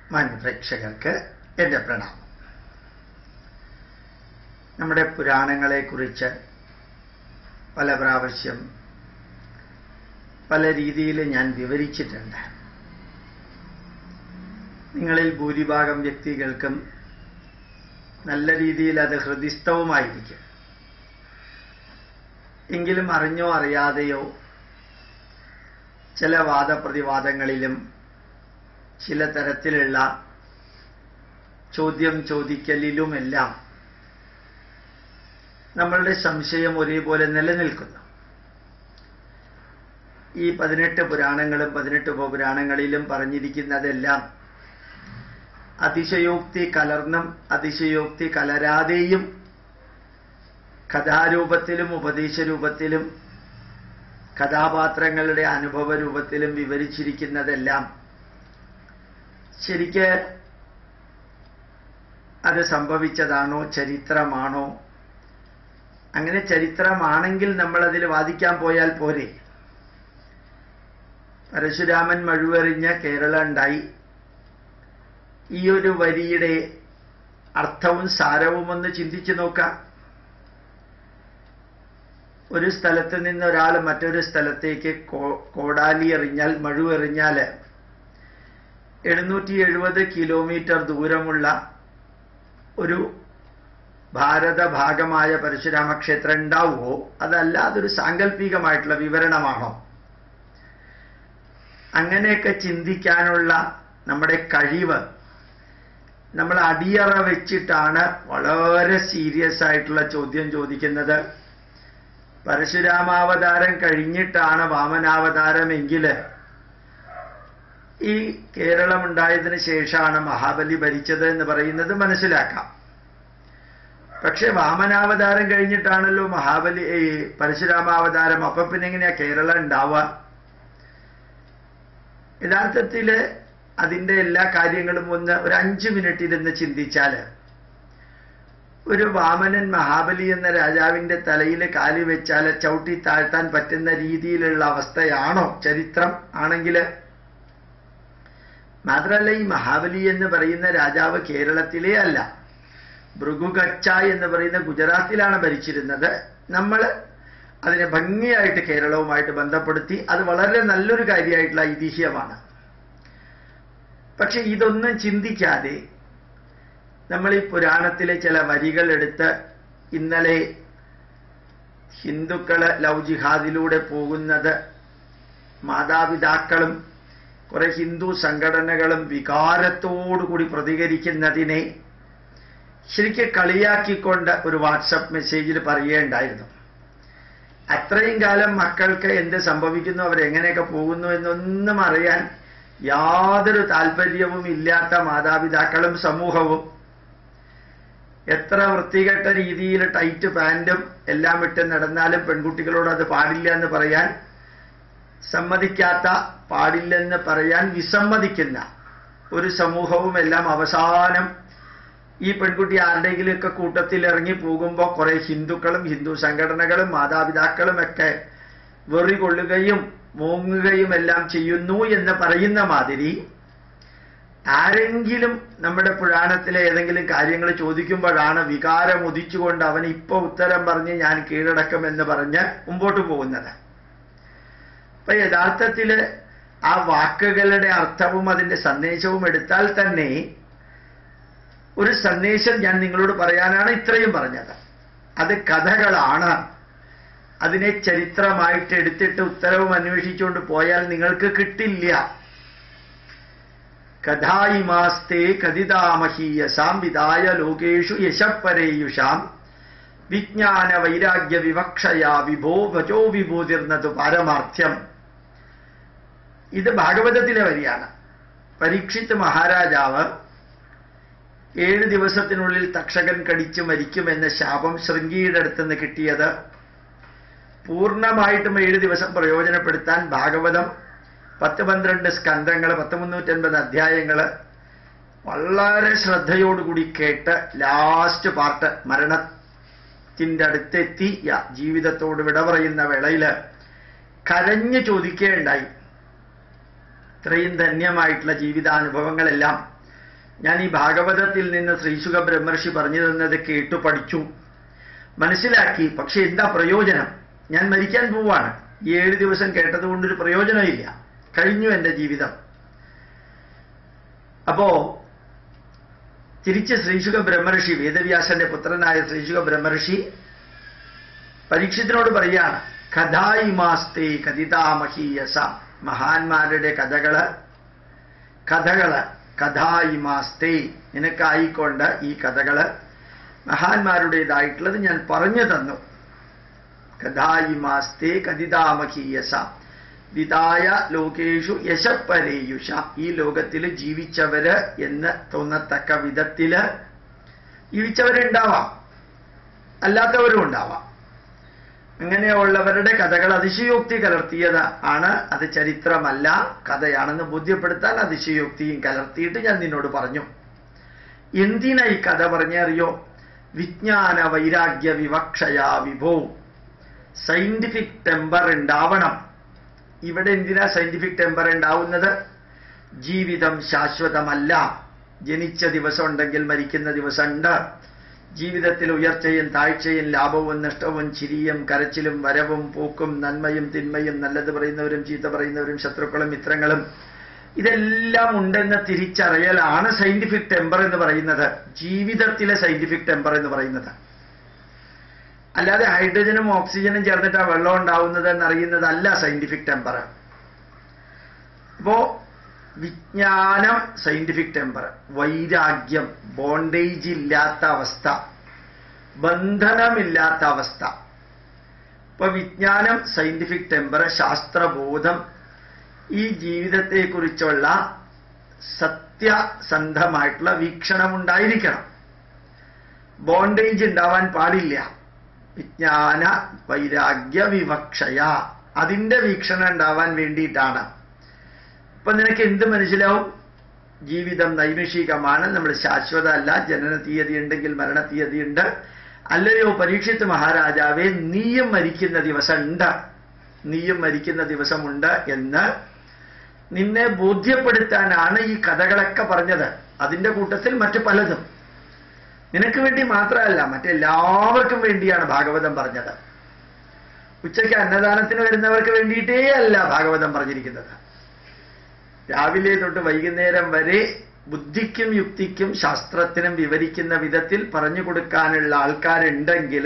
മാന്യപ്രേക്ഷകർക്ക് എൻ്റെ പ്രണാമം നമ്മുടെ പുരാണങ്ങളെക്കുറിച്ച് പല പ്രാവശ്യം പല രീതിയിൽ ഞാൻ വിവരിച്ചിട്ടുണ്ട് നിങ്ങളിൽ ഭൂരിഭാഗം വ്യക്തികൾക്കും നല്ല രീതിയിൽ അത് ഹൃദിസ്ഥവുമായിരിക്കും എങ്കിലും അറിഞ്ഞോ അറിയാതെയോ ചില വാദപ്രതിവാദങ്ങളിലും ചില തരത്തിലുള്ള ചോദ്യം ചോദിക്കലിലുമെല്ലാം നമ്മളുടെ സംശയം ഒരേപോലെ നിലനിൽക്കുന്നു ഈ പതിനെട്ട് പുരാണങ്ങളും പതിനെട്ട് ഉപപുരാണങ്ങളിലും പറഞ്ഞിരിക്കുന്നതെല്ലാം അതിശയോക്തി കലർന്നും അതിശയോക്തി കലരാതെയും കഥാരൂപത്തിലും ഉപദേശരൂപത്തിലും കഥാപാത്രങ്ങളുടെ അനുഭവ രൂപത്തിലും വിവരിച്ചിരിക്കുന്നതെല്ലാം ശരിക്ക് അത് സംഭവിച്ചതാണോ ചരിത്രമാണോ അങ്ങനെ ചരിത്രമാണെങ്കിൽ നമ്മൾ അതിൽ വാദിക്കാൻ പോയാൽ പോരെ പരശുരാമൻ മഴുവെറിഞ്ഞ കേരള ഉണ്ടായി ഈ ഒരു വരിയുടെ അർത്ഥവും സാരവും ഒന്ന് ചിന്തിച്ചു നോക്കാം ഒരു സ്ഥലത്ത് നിന്ന് ഒരാൾ മറ്റൊരു സ്ഥലത്തേക്ക് കോടാലി എറിഞ്ഞാൽ മഴുവെറിഞ്ഞാൽ എഴുന്നൂറ്റി എഴുപത് കിലോമീറ്റർ ദൂരമുള്ള ഒരു ഭാരത ഭാഗമായ പരശുരാമ ക്ഷേത്രം ഉണ്ടാവുമോ അതല്ല അതൊരു സാങ്കല്പികമായിട്ടുള്ള വിവരണമാണോ അങ്ങനെയൊക്കെ ചിന്തിക്കാനുള്ള നമ്മുടെ കഴിവ് നമ്മൾ അടിയറ വെച്ചിട്ടാണ് വളരെ സീരിയസ് ആയിട്ടുള്ള ചോദ്യം ചോദിക്കുന്നത് പരശുരാമാവതാരം കഴിഞ്ഞിട്ടാണ് വാമനാവതാരമെങ്കിൽ ഈ കേരളം ഉണ്ടായതിന് ശേഷമാണ് മഹാബലി ഭരിച്ചത് എന്ന് പറയുന്നത് മനസ്സിലാക്കാം പക്ഷെ വാമനാവതാരം കഴിഞ്ഞിട്ടാണല്ലോ മഹാബലി ഈ പരശുരാമാവതാരം അപ്പൊ പിന്നെ എങ്ങനെയാ കേരളം ഉണ്ടാവുക യഥാർത്ഥത്തില് അതിന്റെ എല്ലാ കാര്യങ്ങളും ഒന്ന് ഒരു അഞ്ചു മിനിറ്റ് ഇരുന്ന് ചിന്തിച്ചാല് ഒരു വാമനൻ മഹാബലി എന്ന രാജാവിന്റെ തലയിൽ കാലി വെച്ചാൽ ചവിട്ടി താഴ്ത്താൻ പറ്റുന്ന രീതിയിലുള്ള അവസ്ഥയാണോ ചരിത്രം ആണെങ്കിൽ മാത്രമല്ല ഈ മഹാബലി എന്ന് പറയുന്ന രാജാവ് കേരളത്തിലേ അല്ല ഭൃഗുകച്ച എന്ന് പറയുന്ന ഗുജറാത്തിലാണ് ഭരിച്ചിരുന്നത് നമ്മൾ അതിനെ ഭംഗിയായിട്ട് കേരളവുമായിട്ട് ബന്ധപ്പെടുത്തി അത് വളരെ നല്ലൊരു കാര്യമായിട്ടുള്ള ഐതിഹ്യമാണ് പക്ഷെ ഇതൊന്നും ചിന്തിക്കാതെ നമ്മൾ ഈ പുരാണത്തിലെ ചില വരികൾ എടുത്ത് ഇന്നലെ ഹിന്ദുക്കള് ലവ് ജിഹാദിലൂടെ പോകുന്നത് മാതാപിതാക്കളും കുറെ ഹിന്ദു സംഘടനകളും വികാരത്തോടുകൂടി പ്രതികരിക്കുന്നതിനെ ശരിക്ക് കളിയാക്കിക്കൊണ്ട് ഒരു വാട്സപ്പ് മെസ്സേജിൽ പറയുകയുണ്ടായിരുന്നു അത്രയും കാലം മക്കൾക്ക് എന്ത് സംഭവിക്കുന്നു അവരെങ്ങനെയൊക്കെ പോകുന്നു എന്നൊന്നും അറിയാൻ യാതൊരു താല്പര്യവും ഇല്ലാത്ത മാതാപിതാക്കളും സമൂഹവും എത്ര വൃത്തികെട്ട രീതിയിൽ ടൈറ്റ് പാൻറ്റും എല്ലാം ഇട്ട് നടന്നാലും പെൺകുട്ടികളോട് അത് പാടില്ല എന്ന് പറയാൻ സമ്മതിക്കാത്ത പാടില്ലെന്ന് പറയാൻ വിസമ്മതിക്കുന്ന ഒരു സമൂഹവും എല്ലാം അവസാനം ഈ പെൺകുട്ടി ആരുടെയെങ്കിലുമൊക്കെ കൂട്ടത്തിൽ ഇറങ്ങി പോകുമ്പോൾ കുറെ ഹിന്ദുക്കളും ഹിന്ദു സംഘടനകളും മാതാപിതാക്കളും ഒക്കെ വെറി കൊള്ളുകയും മൂങ്ങുകയും എല്ലാം ചെയ്യുന്നു എന്ന് പറയുന്ന മാതിരി ആരെങ്കിലും നമ്മുടെ പുരാണത്തിലെ ഏതെങ്കിലും കാര്യങ്ങൾ ചോദിക്കുമ്പോഴാണ് വികാരം ഉദിച്ചുകൊണ്ട് അവൻ ഇപ്പൊ ഉത്തരം പറഞ്ഞ് ഞാൻ കീഴടക്കുമെന്ന് പറഞ്ഞ് മുമ്പോട്ട് പോകുന്നത് അപ്പൊ യഥാർത്ഥത്തില് ആ വാക്കുകളുടെ അർത്ഥവും അതിന്റെ സന്ദേശവും എടുത്താൽ തന്നെ ഒരു സന്ദേശം ഞാൻ നിങ്ങളോട് പറയാനാണ് ഇത്രയും പറഞ്ഞത് അത് കഥകളാണ് അതിനെ ചരിത്രമായിട്ട് എടുത്തിട്ട് ഉത്തരവും അന്വേഷിച്ചുകൊണ്ട് പോയാൽ നിങ്ങൾക്ക് കിട്ടില്ല കഥായിമാസ്തേ കഥിതാമഹീയസാം വിതായ ലോകേഷു യശപ്പരേയുഷാം വിജ്ഞാന വൈരാഗ്യ വിവക്ഷയാ വിഭോ ഭജോ വിഭൂതിർന്നത് പാരമാർത്ഥ്യം ഇത് ഭാഗവതത്തിലെ വരിയാണ് പരീക്ഷിത്ത് മഹാരാജാവ് ഏഴ് ദിവസത്തിനുള്ളിൽ തക്ഷകൻ കടിച്ചു മരിക്കുമെന്ന ശാപം ശൃംഗിയുടെ അടുത്ത് നിന്ന് കിട്ടിയത് പൂർണ്ണമായിട്ടും ഏഴ് ദിവസം പ്രയോജനപ്പെടുത്താൻ ഭാഗവതം പത്ത് പന്ത്രണ്ട് സ്കന്ധങ്ങൾ പത്ത് മുന്നൂറ്റൻപത് അധ്യായങ്ങൾ വളരെ ശ്രദ്ധയോടുകൂടി കേട്ട് ലാസ്റ്റ് പാർട്ട് മരണത്തിൻ്റെ അടുത്തെത്തി ജീവിതത്തോട് വിട പറയുന്ന വേളയിൽ കരഞ്ഞു ചോദിക്കുകയുണ്ടായി ഇത്രയും ധന്യമായിട്ടുള്ള ജീവിതാനുഭവങ്ങളെല്ലാം ഞാൻ ഈ ഭാഗവതത്തിൽ നിന്ന് ശ്രീശുഖ ബ്രഹ്മർഷി പറഞ്ഞു തന്നത് കേട്ടു പഠിച്ചു മനസ്സിലാക്കി പക്ഷെ എന്താ പ്രയോജനം ഞാൻ മരിക്കാൻ പോവാണ് ഈ ഏഴ് ദിവസം കേട്ടത് കൊണ്ടൊരു പ്രയോജനമില്ല കഴിഞ്ഞു എൻ്റെ ജീവിതം അപ്പോ തിരിച്ച് ശ്രീശുഖ ബ്രഹ്മർഷി വേദവ്യാസന്റെ പുത്രനായ ശ്രീശുഖ ബ്രഹ്മർഷി പരീക്ഷത്തിനോട് പറയാണ് കഥായിമാസ്തേ കഥിതാമഹീയസ മഹാന്മാരുടെ കഥകള് കഥകള് കഥായിമാസ്തേ നിനക്കായിക്കൊണ്ട് ഈ കഥകള് മഹാന്മാരുടേതായിട്ടുള്ളത് ഞാൻ പറഞ്ഞു തന്നു കഥായിമാസ്തേ കഥിതാമഹീയസ വിതായ ലോകേഷു യശപ്പരേയുഷ ഈ ലോകത്തിൽ ജീവിച്ചവര് എന്ന് തോന്നത്തക്ക വിധത്തില് ജീവിച്ചവരുണ്ടാവാം അല്ലാത്തവരും ഉണ്ടാവാം അങ്ങനെയുള്ളവരുടെ കഥകൾ അതിശയോക്തി കലർത്തിയത് ആണ് അത് ചരിത്രമല്ല കഥയാണെന്ന് ബോധ്യപ്പെടുത്താൻ അതിശയോക്തിയും കലർത്തിയിട്ട് ഞാൻ നിന്നോട് പറഞ്ഞു എന്തിനാ ഈ കഥ പറഞ്ഞറിയോ വിജ്ഞാന വൈരാഗ്യ വിവക്ഷയാ വിഭോ സയന്റിഫിക് ടെമ്പർ ഉണ്ടാവണം ഇവിടെ എന്തിനാ സയന്റിഫിക് ടെമ്പർ ഉണ്ടാവുന്നത് ജീവിതം ശാശ്വതമല്ല ജനിച്ച ദിവസം ഉണ്ടെങ്കിൽ മരിക്കുന്ന ദിവസമുണ്ട് ജീവിതത്തിൽ ഉയർച്ചയും താഴ്ചയും ലാഭവും നഷ്ടവും ചിരിയും കരച്ചിലും വരവും പോക്കും നന്മയും തിന്മയും നല്ലത് പറയുന്നവരും ചീത്ത പറയുന്നവരും ശത്രുക്കളും മിത്രങ്ങളും ഇതെല്ലാം ഉണ്ടെന്ന് തിരിച്ചറിയലാണ് സയന്റിഫിക് ടെമ്പർ എന്ന് പറയുന്നത് ജീവിതത്തിലെ സയന്റിഫിക് ടെമ്പർ എന്ന് പറയുന്നത് അല്ലാതെ ഹൈഡ്രജനും ഓക്സിജനും ചേർന്നിട്ടാ വെള്ളം ഉണ്ടാവുന്നത് എന്നറിയുന്നതല്ല സയന്റിഫിക് ടെമ്പർ അപ്പോ വിജ്ഞാനം സയന്റിഫിക് ടെമ്പർ വൈരാഗ്യം ബോണ്ടേജ് ഇല്ലാത്ത അവസ്ഥ ബന്ധനമില്ലാത്ത അവസ്ഥ ഇപ്പൊ വിജ്ഞാനം സയന്റിഫിക് ടെമ്പർ ശാസ്ത്രബോധം ഈ ജീവിതത്തെക്കുറിച്ചുള്ള സത്യസന്ധമായിട്ടുള്ള വീക്ഷണം ഉണ്ടായിരിക്കണം ബോണ്ടേജ് ഉണ്ടാവാൻ പാടില്ല വിജ്ഞാന വൈരാഗ്യ വിവക്ഷയ അതിന്റെ വീക്ഷണം ഉണ്ടാവാൻ വേണ്ടിയിട്ടാണ് ഇപ്പൊ നിനക്ക് എന്ത് മനസ്സിലാവും ജീവിതം നൈമിഷികമാണ് നമ്മൾ ശാശ്വത അല്ല ജനന തീയതി ഉണ്ടെങ്കിൽ മരണ തീയതി ഉണ്ട് അല്ലയോ പരീക്ഷിത്ത് മഹാരാജാവേ നീയും മരിക്കുന്ന ദിവസമുണ്ട് നീയും മരിക്കുന്ന ദിവസമുണ്ട് എന്ന് നിന്നെ ബോധ്യപ്പെടുത്താനാണ് ഈ കഥകളൊക്കെ പറഞ്ഞത് അതിന്റെ കൂട്ടത്തിൽ മറ്റു പലതും നിനക്ക് വേണ്ടി മാത്രമല്ല മറ്റെല്ലാവർക്കും വേണ്ടിയാണ് ഭാഗവതം പറഞ്ഞത് ഉച്ചയ്ക്ക് അന്നദാനത്തിന് വരുന്നവർക്ക് വേണ്ടിയിട്ടേ അല്ല ഭാഗവതം പറഞ്ഞിരിക്കുന്നത് രാവിലെ തൊട്ട് വൈകുന്നേരം വരെ ബുദ്ധിക്കും യുക്തിക്കും ശാസ്ത്രത്തിനും വിവരിക്കുന്ന വിധത്തിൽ പറഞ്ഞു കൊടുക്കാനുള്ള ആൾക്കാരുണ്ടെങ്കിൽ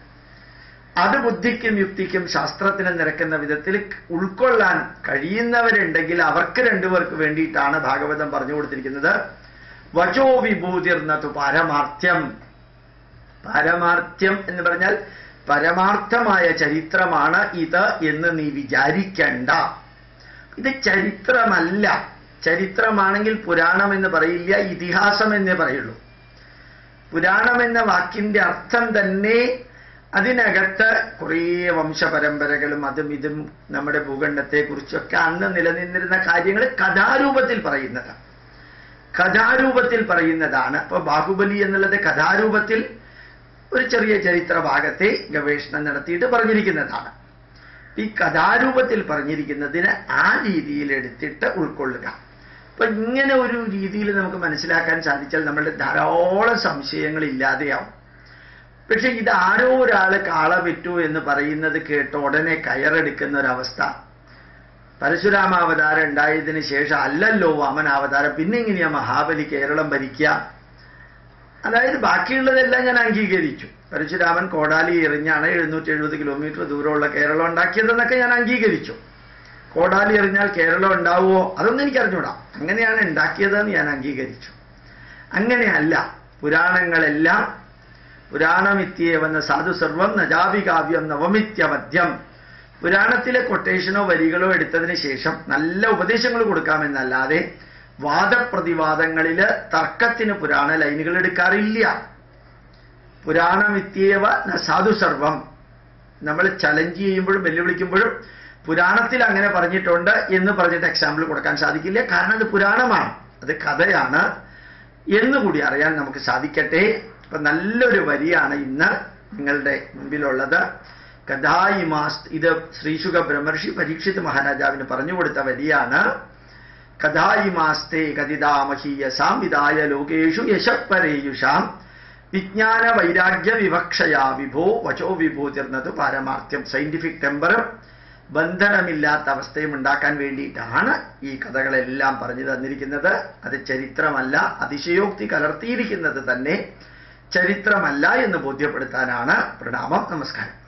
അത് ബുദ്ധിക്കും യുക്തിക്കും ശാസ്ത്രത്തിനും നിരക്കുന്ന വിധത്തിൽ ഉൾക്കൊള്ളാൻ കഴിയുന്നവരുണ്ടെങ്കിൽ അവർക്ക് രണ്ടുപേർക്ക് വേണ്ടിയിട്ടാണ് ഭാഗവതം പറഞ്ഞു കൊടുത്തിരിക്കുന്നത് വചോ വിഭൂതിർന്നതു പാരമാർത്ഥ്യം പാരമാർത്ഥ്യം എന്ന് പറഞ്ഞാൽ പരമാർത്ഥമായ ചരിത്രമാണ് ഇത് എന്ന് നീ വിചാരിക്കണ്ട ഇത് ചരിത്രമല്ല ചരിത്രമാണെങ്കിൽ പുരാണം എന്ന് പറയില്ല ഇതിഹാസം എന്നേ പറയുള്ളൂ പുരാണം എന്ന വാക്കിന്റെ അർത്ഥം തന്നെ അതിനകത്ത് കുറേ വംശപരമ്പരകളും അതും ഇതും നമ്മുടെ ഭൂഖണ്ഡത്തെക്കുറിച്ചൊക്കെ അന്ന് നിലനിന്നിരുന്ന കാര്യങ്ങൾ കഥാരൂപത്തിൽ പറയുന്നത് കഥാരൂപത്തിൽ പറയുന്നതാണ് അപ്പൊ ബാഹുബലി എന്നുള്ളത് കഥാരൂപത്തിൽ ഒരു ചെറിയ ചരിത്ര ഭാഗത്തെ ഗവേഷണം നടത്തിയിട്ട് പറഞ്ഞിരിക്കുന്നതാണ് ഈ കഥാരൂപത്തിൽ പറഞ്ഞിരിക്കുന്നതിന് ആ രീതിയിൽ എടുത്തിട്ട് ഉൾക്കൊള്ളുക അപ്പൊ ഇങ്ങനെ ഒരു രീതിയിൽ നമുക്ക് മനസ്സിലാക്കാൻ സാധിച്ചാൽ നമ്മളുടെ ധാരാളം സംശയങ്ങൾ ഇല്ലാതെയാവും പക്ഷെ ഇത് ആരോ ഒരാള് കാള വിറ്റു എന്ന് പറയുന്നത് കേട്ട് ഉടനെ കയറെടുക്കുന്ന ഒരവസ്ഥ പരശുരാമാവതാരം ഉണ്ടായതിനു ശേഷം അല്ലല്ലോ വാമനാവതാരം പിന്നെ എങ്ങനെയാ മഹാബലി കേരളം ഭരിക്കുക അതായത് ബാക്കിയുള്ളതെല്ലാം ഞാൻ അംഗീകരിച്ചു പരശുരാമൻ കോടാലി എറിഞ്ഞാണ് എഴുന്നൂറ്റി എഴുപത് കിലോമീറ്റർ ദൂരമുള്ള കേരളം ഉണ്ടാക്കിയതെന്നൊക്കെ ഞാൻ അംഗീകരിച്ചു കോടാലി എറിഞ്ഞാൽ കേരളം ഉണ്ടാവുമോ അതൊന്നും എനിക്ക് അറിഞ്ഞൂടാ അങ്ങനെയാണ് ഉണ്ടാക്കിയതെന്ന് ഞാൻ അംഗീകരിച്ചു അങ്ങനെയല്ല പുരാണങ്ങളെല്ലാം പുരാണമിത്യേവെന്ന സാധു സർവം നജാവി കാവ്യം നവമിത്യമധ്യം പുരാണത്തിലെ കൊട്ടേഷനോ വരികളോ എടുത്തതിന് ശേഷം നല്ല ഉപദേശങ്ങൾ കൊടുക്കാമെന്നല്ലാതെ വാദപ്രതിവാദങ്ങളിൽ തർക്കത്തിന് പുരാണ ലൈനുകൾ എടുക്കാറില്ല പുരാണമിത്യേവ ന സാധു സർവം നമ്മൾ ചലഞ്ച് ചെയ്യുമ്പോഴും വെല്ലുവിളിക്കുമ്പോഴും പുരാണത്തിൽ അങ്ങനെ പറഞ്ഞിട്ടുണ്ട് എന്ന് പറഞ്ഞിട്ട് എക്സാമ്പിൾ കൊടുക്കാൻ സാധിക്കില്ല കാരണം അത് പുരാണമാണ് അത് കഥയാണ് എന്നുകൂടി അറിയാൻ നമുക്ക് സാധിക്കട്ടെ അപ്പൊ നല്ലൊരു വരിയാണ് ഇന്ന് നിങ്ങളുടെ മുമ്പിലുള്ളത് കഥായിമാസ് ഇത് ശ്രീശുഖ ബ്രഹ്മർഷി പരീക്ഷിത് മഹാരാജാവിന് പറഞ്ഞു കൊടുത്ത വരിയാണ് കഥായിമാസ്തേ കഥിതാമഹീയസാം വിദായ ലോകേഷു യശപ്പരേയുഷാം വിജ്ഞാന വൈരാഗ്യ വിവക്ഷയാ വിഭോ വചോ വിഭൂതിർന്നത് പാരമാർത്ഥ്യം സയന്റിഫിക് ടെമ്പറും ബന്ധനമില്ലാത്ത അവസ്ഥയും ഉണ്ടാക്കാൻ വേണ്ടിയിട്ടാണ് ഈ കഥകളെല്ലാം പറഞ്ഞു തന്നിരിക്കുന്നത് അത് ചരിത്രമല്ല അതിശയോക്തി കലർത്തിയിരിക്കുന്നത് തന്നെ ചരിത്രമല്ല എന്ന് ബോധ്യപ്പെടുത്താനാണ് പ്രണാമം നമസ്കാരം